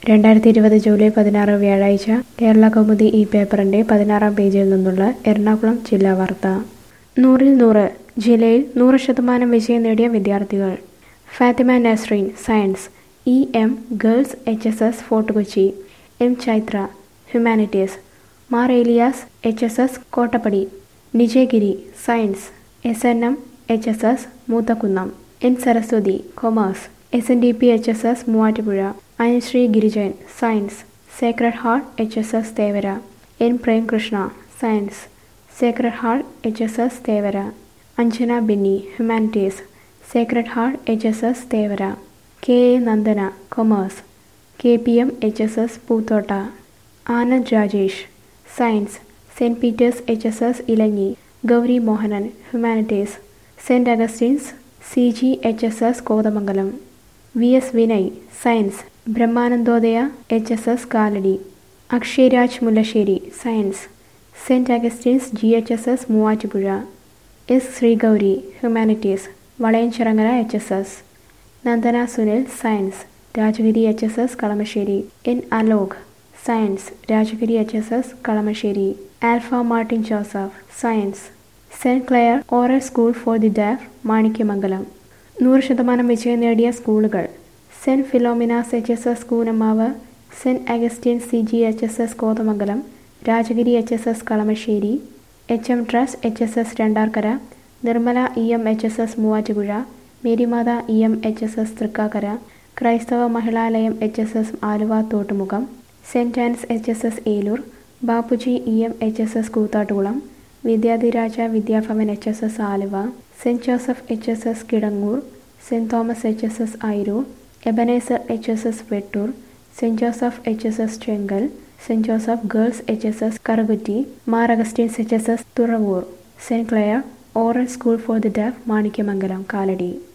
രണ്ടായിരത്തി ഇരുപത് ജൂലൈ പതിനാറ് വ്യാഴാഴ്ച കേരള കൗമുദി ഈ പേപ്പറിന്റെ പതിനാറാം പേജിൽ നിന്നുള്ള എറണാകുളം ജില്ലാ വാർത്ത നൂറിൽ നൂറ് ജില്ലയിൽ നൂറ് ശതമാനം വിജയം നേടിയ വിദ്യാർത്ഥികൾ Fathima Nasreen science E M girls H S S Fort Kochi M Chaithra humanities Mar Elias H S S Kottappadi Nijayagiri science S N M H S S Moothakunnam N Saraswathi commerce S N D P H S S Muvattupuzha Anusree Girijan science sacred heart H S S Thevara N Premkrishna science sacred heart H S S Thevara Anjana Benny humanities sacred heart H S S Thevara K A Nandana commerce K P M H S S Poothotta Anand Rajesh science saint Peter's H S S Elanji Gauri Mohanan humanities saint Augustine's C G H S S Kothamangalam V S Vinay science Brahmanandodaya H S S Kalady Akshayaraj Mullassery science saint Augustine's G H S S Muvattupuzha S Sreegauri humanities Valayanchirangara H S S Nandana Sunil science Rajagiri H S S Kalamassery N Alok science Rajagiri H S S Kalamassery Alpha Martin Joseph science saint Clare oral school for the deaf Manikyamangalam നൂറ് ശതമാനം വിജയം നേടിയ സ്കൂളുകൾ saint Philomena's H S S Koonammavu saint Augustine C G H S S Kothamangalam Rajagiri H S S Kalamassery H M trust H S S Randarkara Nirmala E M H S S Muvattupuzha Marymatha E M H S S Thrikkakara Kraisthava Mahilalayam H S S Aluva Thottumukham saint ആൻസ് H S S Eloor Bapuji E M H S S Koothattukulam Vidyadhiraja Vidyabhavan H S S Aluva saint Joseph H S S Kidangoor saint Thomas H S S Ayroor Ebenezer H S S Vettoor saint Joseph H S S Chenkal saint Joseph girls H S S Karukutty Mar Augustine's H S S Thuravoor saint Clare oral school for the deaf Manikyamangalam Kalady